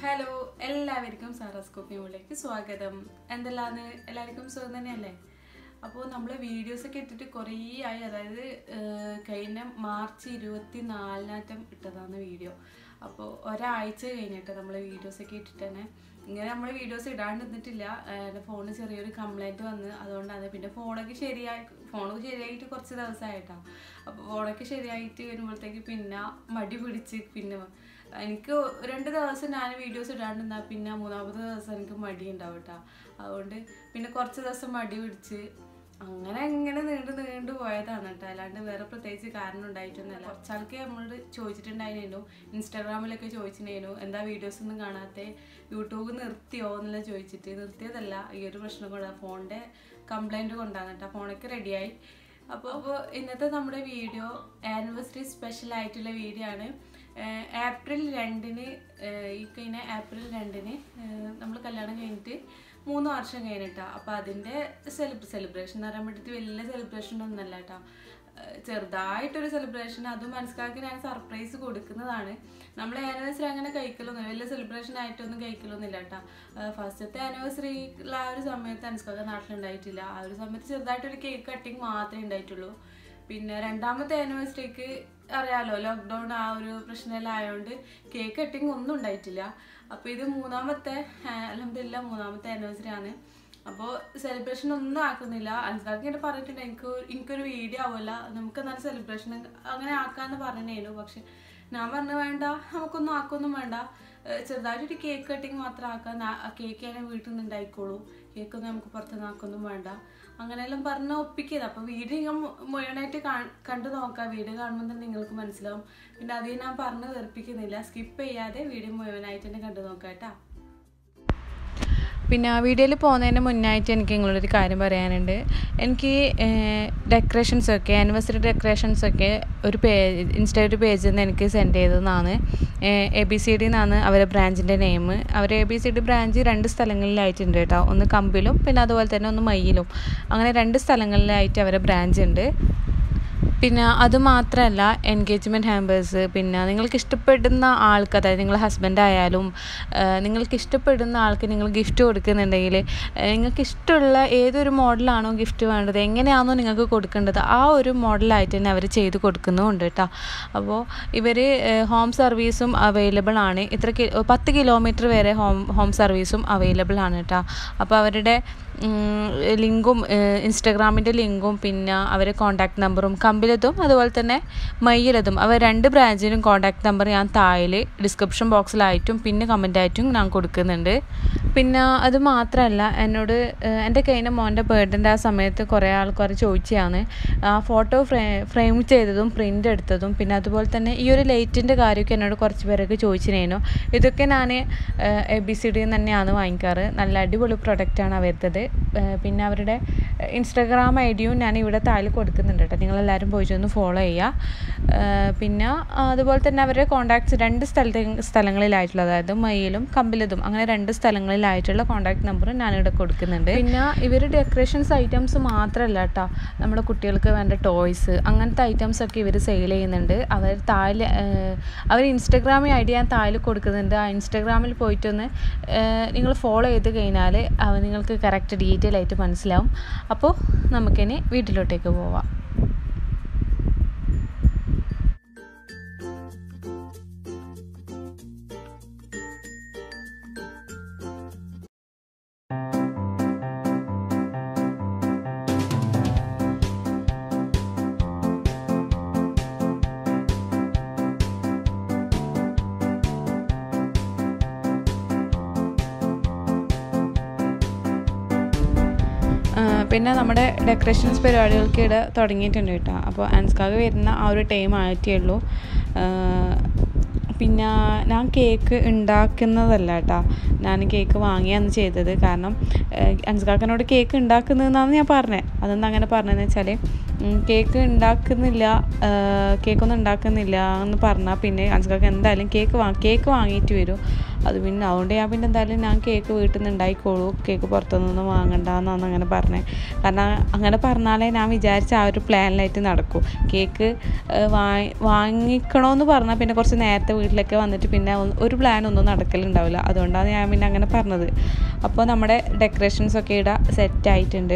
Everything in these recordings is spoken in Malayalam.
ഹലോ എല്ലാവർക്കും സാറാസ്കോപ്പി മുകളിലേക്ക് സ്വാഗതം എന്തെല്ലാന്ന് എല്ലാവർക്കും സുഖം തന്നെയല്ലേ അപ്പോൾ നമ്മൾ വീഡിയോസൊക്കെ ഇട്ടിട്ട് കുറേ ആയി അതായത് ഏഹ്, കഴിഞ്ഞ മാർച്ച് ഇരുപത്തി നാലിനാറ്റം ഇട്ടതാണ് വീഡിയോ അപ്പോൾ ഒരാഴ്ച കഴിഞ്ഞിട്ട് നമ്മൾ വീഡിയോസൊക്കെ ഇട്ടിട്ട് തന്നെ ഇങ്ങനെ നമ്മൾ വീഡിയോസ് ഇടാണ്ട് നിന്നിട്ടില്ല എൻ്റെ ഫോണിന് ചെറിയൊരു കംപ്ലൈൻറ്റ് വന്ന് അതുകൊണ്ടാണ് പിന്നെ ഫോണൊക്കെ ശരിയായി ഫോണൊക്കെ ശരിയായിട്ട് കുറച്ച് ദിവസമായിട്ടാണ് അപ്പോൾ ഫോണൊക്കെ ശരിയായിട്ട് വരുമ്പോഴത്തേക്ക് പിന്നെ മടി പിടിച്ച് പിന്നെ എനിക്ക് രണ്ട് ദിവസം ഞാൻ വീഡിയോസ് ഇടാണ്ടിരുന്നാ പിന്നെ മൂന്നാമത്തെ ദിവസം എനിക്ക് മടി ഉണ്ടാവും കേട്ടോ അതുകൊണ്ട് പിന്നെ കുറച്ച് ദിവസം മടി പിടിച്ച് അങ്ങനെ ഇങ്ങനെ നീണ്ടു നീണ്ടു പോയതാണ് കേട്ടോ അല്ലാണ്ട് വേറെ പ്രത്യേകിച്ച് കാരണം ഉണ്ടായിട്ടൊന്നുമല്ല കുറച്ചാൾക്ക് നമ്മളോട് ചോദിച്ചിട്ടുണ്ടായിരുന്നു ഇൻസ്റ്റാഗ്രാമിലൊക്കെ ചോദിച്ചിട്ടുണ്ടായിരുന്നു എന്താ വീഡിയോസ് ഒന്നും കാണാത്തെ യൂട്യൂബ് നിർത്തിയോ എന്നെല്ലാം ചോദിച്ചിട്ട് നിർത്തിയതല്ല ഈ ഒരു പ്രശ്നം കൊണ്ടാണ് ഫോണിൻ്റെ കംപ്ലൈൻറ്റ് കൊണ്ടാണ് കേട്ടോ ഫോണൊക്കെ റെഡിയായി അപ്പോൾ അപ്പോൾ ഇന്നത്തെ നമ്മുടെ വീഡിയോ ആനിവേഴ്സറി സ്പെഷ്യൽ ആയിട്ടുള്ള വീഡിയോ ആണ് ഏഹ് ഏപ്രിൽ രണ്ടിന് ഏഹ് ഈ കഴിഞ്ഞ ഏപ്രിൽ രണ്ടിന് നമ്മൾ കല്യാണം കഴിഞ്ഞിട്ട് മൂന്ന് വർഷം കഴിഞ്ഞിട്ടാ അപ്പോൾ അതിൻ്റെ സെലിബ്ര സെലിബ്രേഷൻ എന്ന് പറയാൻ വേണ്ടിയിട്ട് വലിയ സെലിബ്രേഷൻ ഒന്നല്ല കേട്ടോ ഏഹ് ചെറുതായിട്ടൊരു സെലിബ്രേഷൻ അതും മനസ്സിലാക്കി ഞാൻ സർപ്രൈസ് കൊടുക്കുന്നതാണ് നമ്മൾ ആനിവേഴ്സറി അങ്ങനെ കഴിക്കലൊന്നും വലിയ സെലിബ്രേഷൻ ആയിട്ടൊന്നും കഴിക്കലൊന്നുമില്ല കേട്ടോ ഫസ്റ്റത്തെ ആനിവേഴ്സറി ആ ഒരു സമയത്ത് അനുഷ്കാക്ക നാട്ടിലുണ്ടായിട്ടില്ല ആ ഒരു സമയത്ത് ചെറുതായിട്ടൊരു കേക്ക് കട്ടിങ് മാത്രമേ ഉണ്ടായിട്ടുള്ളൂ പിന്നെ രണ്ടാമത്തെ ആനിവേഴ്സറിക്ക് അറിയാലോ ലോക്ക്ഡൗൺ ആ ഒരു പ്രശ്നമെല്ലാം ആയതുകൊണ്ട് കേക്ക് കട്ടിങ് ഒന്നും ഉണ്ടായിട്ടില്ല അപ്പോൾ ഇത് മൂന്നാമത്തെ അലഹമില്ല മൂന്നാമത്തെ ആനിവേഴ്സറി ആണ് അപ്പോൾ സെലിബ്രേഷൻ ഒന്നും ആക്കുന്നില്ല അൻസാർക്ക് ഇങ്ങനെ പറഞ്ഞിട്ടുണ്ട് എനിക്ക് എനിക്കൊരു വീഡിയോ ആവുമല്ല നമുക്ക് എന്നാലും സെലിബ്രേഷൻ അങ്ങനെ ആക്കാമെന്ന് പറഞ്ഞിരുന്നു പക്ഷെ ഞാൻ പറഞ്ഞു വേണ്ട നമുക്കൊന്നും ആക്കൊന്നും വേണ്ട ഏഹ് ചെറുതായിട്ടൊരു കേക്ക് കട്ടിങ് മാത്രം ആക്കാം കേക്ക് ഞാൻ വീട്ടിൽ നിന്ന് ഉണ്ടായിക്കോളൂ കേക്കൊന്നും നമുക്ക് പുറത്തുനിന്ന് ആക്കൊന്നും വേണ്ട അങ്ങനെയെല്ലാം പറഞ്ഞ് ഒപ്പിക്കത് അപ്പോൾ വീഡിയോ ഞാൻ മുഴുവനായിട്ട് കാ- കണ്ടു നോക്കാം വീഡിയോ കാണുമ്പോൾ തന്നെ നിങ്ങൾക്ക് മനസ്സിലാവും പിന്നെ അത് ഞാൻ പറഞ്ഞ് വെറുപ്പിക്കുന്നില്ല സ്കിപ്പ് ചെയ്യാതെ വീഡിയോ മുഴുവനായിട്ട് തന്നെ കണ്ടു നോക്കാം കേട്ടോ പിന്നെ ആ വീഡിയോയിൽ പോകുന്നതിന് മുന്നായിട്ട് എനിക്ക് നിങ്ങളൊരു കാര്യം പറയാനുണ്ട് എനിക്ക് ഡെക്കറേഷൻസ് ഒക്കെ ആനിവേഴ്സറി ഡെക്കറേഷൻസ് ഒക്കെ ഒരു പേജ് ഇൻസ്റ്റ ഒരു പേജിൽ നിന്ന് എനിക്ക് സെൻഡ് ചെയ്തതാണ് എ ബി സി ഡി എന്നാണ് അവരെ ബ്രാഞ്ചിൻ്റെ നെയിം അവർ A B C D branch രണ്ട് സ്ഥലങ്ങളിലായിട്ടുണ്ട് കേട്ടോ ഒന്ന് കമ്പിലും പിന്നെ അതുപോലെ തന്നെ ഒന്ന് മയ്യിലും അങ്ങനെ രണ്ട് സ്ഥലങ്ങളിലായിട്ട് അവരെ ബ്രാഞ്ച് ഉണ്ട് പിന്നെ അത് മാത്രമല്ല എൻഗേജ്മെൻറ്റ് ഹാമ്പേഴ്സ് പിന്നെ നിങ്ങൾക്ക് ഇഷ്ടപ്പെടുന്ന ആൾക്ക് അതായത് നിങ്ങളുടെ ഹസ്ബൻഡ് ആയാലും ആ, നിങ്ങൾക്ക് ഇഷ്ടപ്പെടുന്ന ആൾക്ക് നിങ്ങൾ ഗിഫ്റ്റ് കൊടുക്കുന്നുണ്ടെങ്കിൽ ആ, നിങ്ങൾക്ക് ഇഷ്ടമുള്ള ഏതൊരു മോഡലാണോ ഗിഫ്റ്റ് വേണ്ടത് എങ്ങനെയാണോ നിങ്ങൾക്ക് കൊടുക്കേണ്ടത് ആ ഒരു മോഡലായിട്ട് തന്നെ അവർ ചെയ്ത് കൊടുക്കുന്നുമുണ്ട് കേട്ടോ അപ്പോൾ ഇവർ ഹോം സർവീസും അവൈലബിൾ ആണ് ഇത്ര കി പത്ത് കിലോമീറ്റർ വരെ ഹോം ഹോം സർവീസും അവൈലബിൾ ആണ് കേട്ടോ അപ്പോൾ അവരുടെ ലിങ്കും ഇൻസ്റ്റഗ്രാമിൻ്റെ ലിങ്കും പിന്നെ അവരെ കോൺടാക്ട് നമ്പറും കമ്പിലതും അതുപോലെ തന്നെ മയ്യിലതും അവർ രണ്ട് ബ്രാഞ്ചിനും കോൺടാക്ട് നമ്പർ ഞാൻ താഴെ ഡിസ്ക്രിപ്ഷൻ ബോക്സിലായിട്ടും പിന്നെ കമൻ്റായിട്ടും ഞാൻ കൊടുക്കുന്നുണ്ട് പിന്നെ അത് മാത്രമല്ല എന്നോട് ഏഹ്, എൻ്റെ കഴിഞ്ഞ മോൻ്റെ ബർത്ത്ഡേൻ്റെ ആ സമയത്ത് കുറേ ആൾക്കാർ ചോദിച്ചതാണ് ആ ഫോട്ടോ ഫ്രേ ഫ്രെയിം ചെയ്തതും പ്രിൻ്റ് എടുത്തതും പിന്നെ അതുപോലെ തന്നെ ഈ ഒരു ലൈറ്റിൻ്റെ കാര്യമൊക്കെ എന്നോട് കുറച്ച് പേരൊക്കെ ചോദിച്ചിരുന്നു ഇതൊക്കെ ഞാൻ എ ബി സി ഡിയിൽ തന്നെയാണ് വാങ്ങിക്കാറ് നല്ല അടിപൊളി പ്രൊഡക്റ്റാണ് അവരുടേത് ഏഹ് പിന്നെ അവരുടെ ഇൻസ്റ്റാഗ്രാം ഐ ഡിയും ഞാൻ ഇവിടെ താഴെ കൊടുക്കുന്നുണ്ട് കേട്ടോ നിങ്ങളെല്ലാവരും പോയിട്ട് ഒന്ന് ഫോളോ ചെയ്യുക ഏഹ് പിന്നെ അതുപോലെ തന്നെ അവരുടെ കോൺടാക്ട്സ് രണ്ട് സ്ഥലത്തെ സ്ഥലങ്ങളിലായിട്ടുള്ള അതായത് മയിലും കമ്പിലതും അങ്ങനെ രണ്ട് സ്ഥലങ്ങളിലായിട്ടുള്ള കോൺടാക്ട് നമ്പറും ഞാനിവിടെ കൊടുക്കുന്നുണ്ട് പിന്നെ ഇവർ ഡെക്കറേഷൻസ് ഐറ്റംസ് മാത്രമല്ല കേട്ടോ നമ്മുടെ കുട്ടികൾക്ക് വേണ്ട ടോയ്സ് അങ്ങനത്തെ ഐറ്റംസ് ഒക്കെ ഇവർ സെയിൽ ചെയ്യുന്നുണ്ട് അവർ താഴെ ഏഹ് അവർ ഇൻസ്റ്റഗ്രാമിൽ ഐ ഡി ഞാൻ താഴെ കൊടുക്കുന്നുണ്ട് ആ ഇൻസ്റ്റഗ്രാമിൽ പോയിട്ടൊന്ന് നിങ്ങൾ ഫോളോ ചെയ്ത് കഴിഞ്ഞാൽ അവ നിങ്ങൾക്ക് കറക്റ്റ് ഡീറ്റെയിൽ ആയിട്ട് മനസ്സിലാവും അപ്പോൾ നമുക്കിനി വീട്ടിലോട്ടേക്ക് പോവാം ആ, പിന്നെ നമ്മുടെ ഡെക്കറേഷൻസ് പരിപാടികൾക്ക് ഇവിടെ തുടങ്ങിയിട്ടുണ്ട് കേട്ടോ അപ്പോൾ ആൻസ്കാഗ് വരുന്ന ആ ഒരു ടൈം ആയിട്ടേ ഉള്ളൂ ആ, പിന്നെ ഞാൻ കേക്ക് ഉണ്ടാക്കുന്നതല്ല കേട്ടോ ഞാൻ കേക്ക് വാങ്ങിയാണ് ചെയ്തത് കാരണം അൻസ്കാക്കനോട് കേക്ക് ഉണ്ടാക്കുന്നതെന്നാണ് ഞാൻ പറഞ്ഞത് അതെന്താ അങ്ങനെ പറഞ്ഞതെന്ന് വെച്ചാൽ ഉം, കേക്ക് ഉണ്ടാക്കുന്നില്ല കേക്കൊന്നും ഉണ്ടാക്കുന്നില്ല എന്ന് പറഞ്ഞാൽ പിന്നെ അൻസ്കാക്ക് എന്തായാലും കേക്ക് വാ കേക്ക് വാങ്ങിയിട്ട് വരും അത് പിന്നെ അതുകൊണ്ട് ഞാൻ പിന്നെ എന്തായാലും ഞാൻ കേക്ക് വീട്ടിൽ നിന്ന് ഉണ്ടായിക്കോളൂ കേക്ക് പുറത്തുനിന്നൊന്നും വാങ്ങണ്ടെന്നാണ് അങ്ങനെ പറഞ്ഞത് കാരണം അങ്ങനെ പറഞ്ഞാലേ ഞാൻ വിചാരിച്ച ആ ഒരു പ്ലാനിലായിട്ട് നടക്കും കേക്ക് ഏഹ്, വാങ്ങി വാങ്ങിക്കണമെന്ന് പറഞ്ഞാൽ പിന്നെ കുറച്ച് നേരത്തെ വീട്ടിലൊക്കെ വന്നിട്ട് പിന്നെ ഒന്ന് ഒരു പ്ലാൻ ഒന്നും നടക്കലുണ്ടാവില്ല അതുകൊണ്ടാണ് ഞാൻ പിന്നെ അങ്ങനെ പറഞ്ഞത് അപ്പോൾ നമ്മുടെ ഡെക്കറേഷൻസ് ഒക്കെ ഇവിടെ സെറ്റ് ആയിട്ടുണ്ട്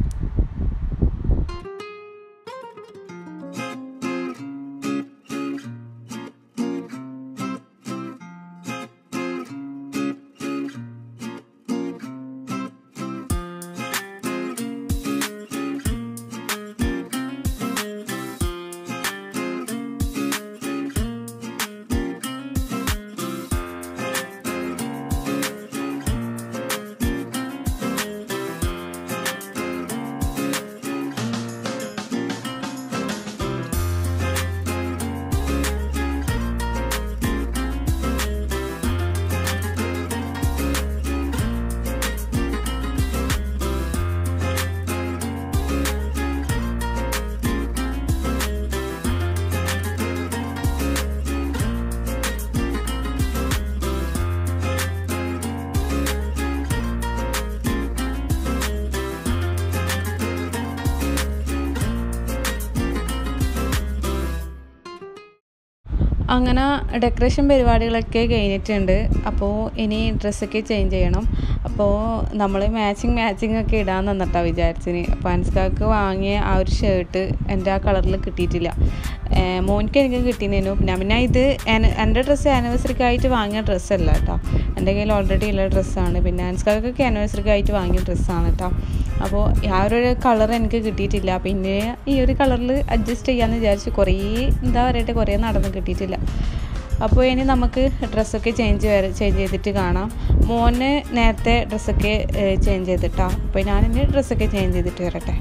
അങ്ങനെ ഡെക്കറേഷൻ പരിപാടികളൊക്കെ കഴിഞ്ഞിട്ടുണ്ട് അപ്പോൾ ഇനി ഡ്രസ്സൊക്കെ ചേഞ്ച് ചെയ്യണം അപ്പോൾ നമ്മൾ മാച്ചിങ് മാച്ചിങ് ഒക്കെ ഇടാൻ തന്നിട്ടാ വിചാരിച്ചിന് അപ്പോൾ അൻസ്കാക്ക് വാങ്ങിയ ആ ഒരു ഷർട്ട് എൻ്റെ ആ കളറിൽ കിട്ടിയിട്ടില്ല ഏർ മോനിക്ക് എനിക്ക് കിട്ടിയിരുന്നു പിന്നെ പിന്നെ ഇത് എന- എൻ്റെ ഡ്രസ്സ് ആനിവേഴ്സറിക്കായിട്ട് വാങ്ങിയ ഡ്രസ്സല്ല കേട്ടോ എൻ്റെ കയ്യിൽ ഓൾറെഡി ഉള്ള ഡ്രസ്സാണ് പിന്നെ ആൻസ്കാക്കൊക്കെ ആനിവേഴ്സറിക്കായിട്ട് വാങ്ങിയ ഡ്രസ്സാണ് കേട്ടോ അപ്പോൾ ആ ഒരു കളർ എനിക്ക് കിട്ടിയിട്ടില്ല പിന്നെ ഈ ഒരു കളറിൽ അഡ്ജസ്റ്റ് ചെയ്യാമെന്ന് വിചാരിച്ച് കുറേ എന്താ പറയട്ടെ കുറേ നടന്ന് കിട്ടിയിട്ടില്ല അപ്പോൾ ഇനി നമുക്ക് ഡ്രസ്സൊക്കെ ചേഞ്ച് വരെ ചേഞ്ച് ചെയ്തിട്ട് കാണാം മോന് നേരത്തെ ഡ്രസ്സൊക്കെ ചേഞ്ച് ചെയ്തിട്ടാ അപ്പോൾ ഞാനിനി ഡ്രസ്സൊക്കെ ചേഞ്ച് ചെയ്തിട്ട് വരട്ടെ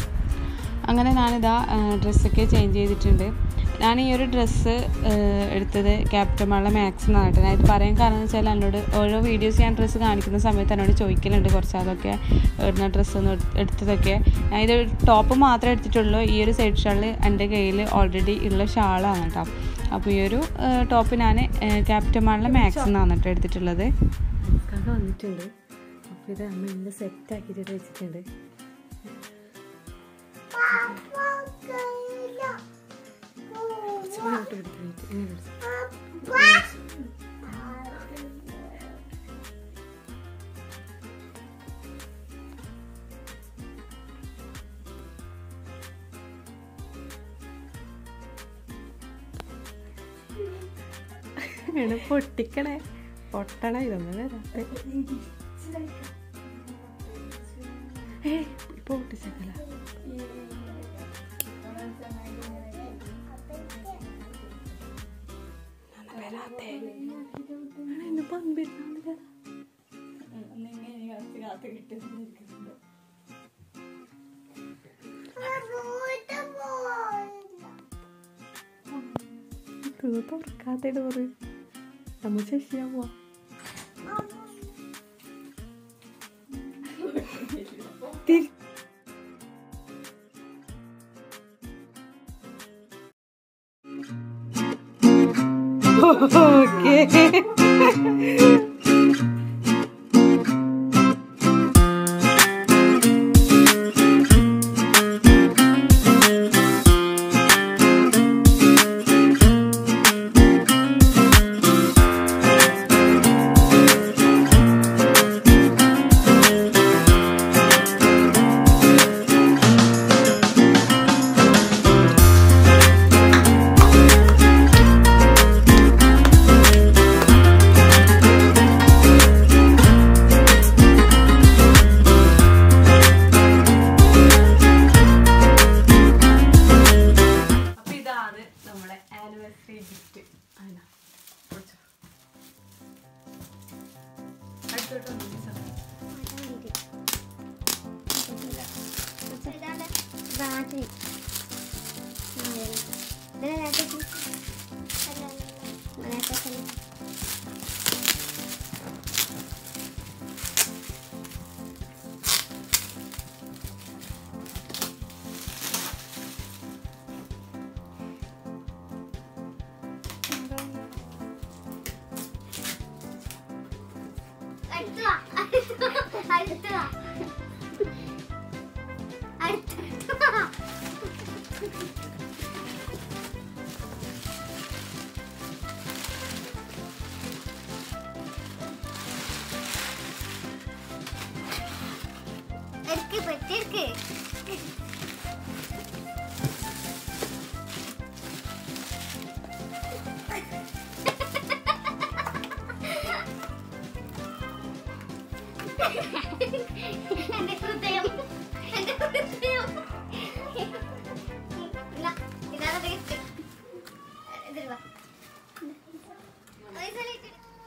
അങ്ങനെ ഞാനിതാ ഡ്രസ്സൊക്കെ ചേഞ്ച് ചെയ്തിട്ടുണ്ട് ഞാൻ ഈ ഒരു ഡ്രസ്സ് എടുത്തത് ക്യാപ്റ്റൻ മാളിലെ മാക്സ് എന്നാണ് കേട്ടോ ഞാൻ ഇത് പറയാൻ കാരണം എന്ന് വെച്ചാൽ എന്നോട് ഓരോ വീഡിയോസ് ഞാൻ ഡ്രസ്സ് കാണിക്കുന്ന സമയത്ത് എന്നോട് ചോദിക്കലുണ്ട് കുറച്ച് അതൊക്കെ ഇടുന്ന ഡ്രസ്സ് ഒന്ന് എടു- എടുത്തതൊക്കെ ഞാൻ ഇത് ടോപ്പ് മാത്രമേ എടുത്തിട്ടുള്ളൂ ഈ ഒരു സൈഡ് ഷാള് എൻ്റെ കയ്യിൽ ഓൾറെഡി ഉള്ള ഷാളാണ് കേട്ടോ അപ്പോൾ ഈ ഒരു ടോപ്പ് ഞാൻ ക്യാപ്റ്റൻ മാളിലെ മാക്സ് എന്നാണ് കേട്ടോ എടുത്തിട്ടുള്ളത് കഥ വന്നിട്ടുണ്ട് അപ്പോൾ ഇത് അമ്മ ഇന്ന് സെറ്റ് ആക്കിയിട്ട് വെച്ചിട്ടുണ്ട് കുറച്ച് മുന്നോട്ട് പിടിക്കാൻ ഇങ്ങനെ പിടിച്ച്. എടാ പൊട്ടിക്കണേ പൊട്ടണ ഇതൊന്നും വരാത്തെ ഏയ് ഇപ്പൊ പൊട്ടിച്ചേക്കല തുറക്കാത്ത ഡോറ് നമ്മൾ ശശിയാ പോവാ തിരി- ഓക്കേ അപ്പൊ ഇതാണ് നമ്മുടെ ആനിവേഴ്സറി ഗിഫ്റ്റ് അതിനാ പിടിച്ചോ. അടുത്തോട്ട് വന്നോ, മിസ്സേ. ബാറ്ററി അടുത്തതാ അടുത്തതാ എടുക്ക് പെട്ടെടുക്ക് എന്റെ ഹൃദയം എന്റെ ഹൃദയം ഇതാ, ഇതാണ് ടേസ്റ്റ് ഇതിൽ വാ ഐസൊലേറ്റ്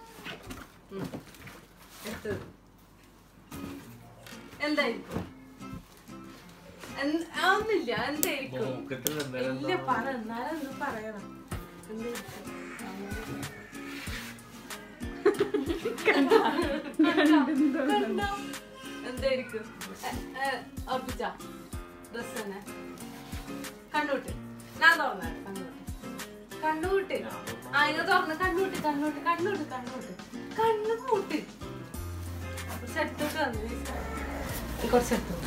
എടുത്തത് എന്തായിരിക്കും എന്ത്- ആ, ഒന്നുമില്ല എന്തായിരിക്കും മൂക്കത്തിൽ എന്തായാലും ഇല്ല പറ എന്നാലും ഒന്ന് പറയണം എന്തായിരിക്കും? കണ്ടോ? കണ്ടോ? കണ്ടോ? എന്തായിരിക്കും എ, എ, ഉറപ്പിച്ചാ ഡ്രസ് തന്നെ കണ്ണൂട്ട് ഞാൻ തുറന്നാണ് കണ്ണൂട്ട് കണ്ണൂട്ട് ആ ഇത് തുറന്ന് കണ്ണൂട്ട് കണ്ണൂട്ട് കണ്ണൂട്ട് കണ്ണൂട്ട് കണ്ണുമൂട്ട് കുറച്ച് എടുത്തോട്ട് വന്നു കുറച്ച് എടുത്തോട്ട്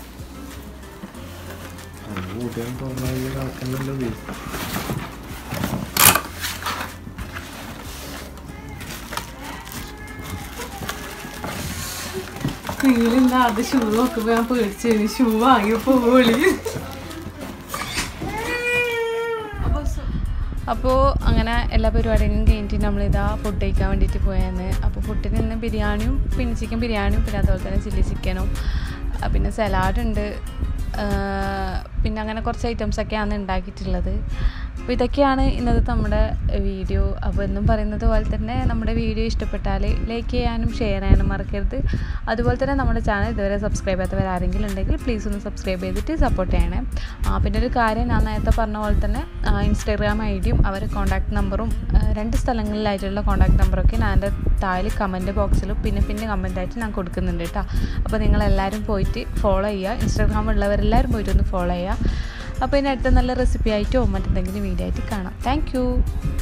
കൂട്ടിയാൻ തോന്നാൻ നടക്കുന്നുണ്ടോ കയ്യിലെന്താ അത് ഷൂ നോക്കുമ്പോ ഞാൻ പേടിച്ചു ഷൂ വാങ്ങിയപ്പോ പോളി അപ്പൊ സു- അപ്പോൾ അങ്ങനെ എല്ലാ പരിപാടികളും കഴിഞ്ഞിട്ട് നമ്മളിതാ ഫുഡ് കഴിക്കാൻ വേണ്ടിയിട്ട് പോയാന്ന് അപ്പോൾ ഫുഡിന് ഇന്ന് ബിരിയാണിയും പിന്നെ ചിക്കൻ ബിരിയാണിയും പിന്നെ അതുപോലെ തന്നെ ചില്ലി ചിക്കനും ആ, പിന്നെ സലാഡ് ഉണ്ട് ആ, പിന്നെ അങ്ങനെ കുറച്ച് ഐറ്റംസൊക്കെയാണ് ഉണ്ടാക്കിയിട്ടുള്ളത് അപ്പോൾ ഇതൊക്കെയാണ് ഇന്നത്തെ നമ്മുടെ വീഡിയോ അപ്പോൾ എന്നും പറയുന്നത് പോലെ തന്നെ നമ്മുടെ വീഡിയോ ഇഷ്ടപ്പെട്ടാൽ ലൈക്ക് ചെയ്യാനും ഷെയർ ചെയ്യാനും മറക്കരുത് അതുപോലെ തന്നെ നമ്മുടെ ചാനൽ ഇതുവരെ സബ്സ്ക്രൈബ് ചെയ്യാത്തവർ ആരെങ്കിലും ഉണ്ടെങ്കിൽ പ്ലീസ് ഒന്ന് സബ്സ്ക്രൈബ് ചെയ്തിട്ട് സപ്പോർട്ട് ചെയ്യണേ ആ പിന്നെ ഒരു കാര്യം ഞാൻ നേരത്തെ പറഞ്ഞ പോലെ തന്നെ ഇൻസ്റ്റാഗ്രാം ഐ ഡിയും അവരെ കോൺടാക്ട് നമ്പറും രണ്ട് സ്ഥലങ്ങളിലായിട്ടുള്ള കോൺടാക്ട് നമ്പറൊക്കെ ഞാൻ എൻ്റെ താഴെ കമൻറ്റ് ബോക്സിലും പിന്നെ പിന്നെ കമൻറ്റായിട്ട് ഞാൻ കൊടുക്കുന്നുണ്ട് കേട്ടോ അപ്പോൾ നിങ്ങളെല്ലാവരും പോയിട്ട് ഫോളോ ചെയ്യുക ഇൻസ്റ്റാഗ്രാം ഉള്ളവരെല്ലാവരും പോയിട്ട് ഒന്ന് ഫോളോ ചെയ്യുക അപ്പോൾ ഇനി അടുത്ത നല്ല റെസിപ്പി ആയിട്ടോ മറ്റെന്തെങ്കിലും വീഡിയോ ആയിട്ട് കാണാം താങ്ക്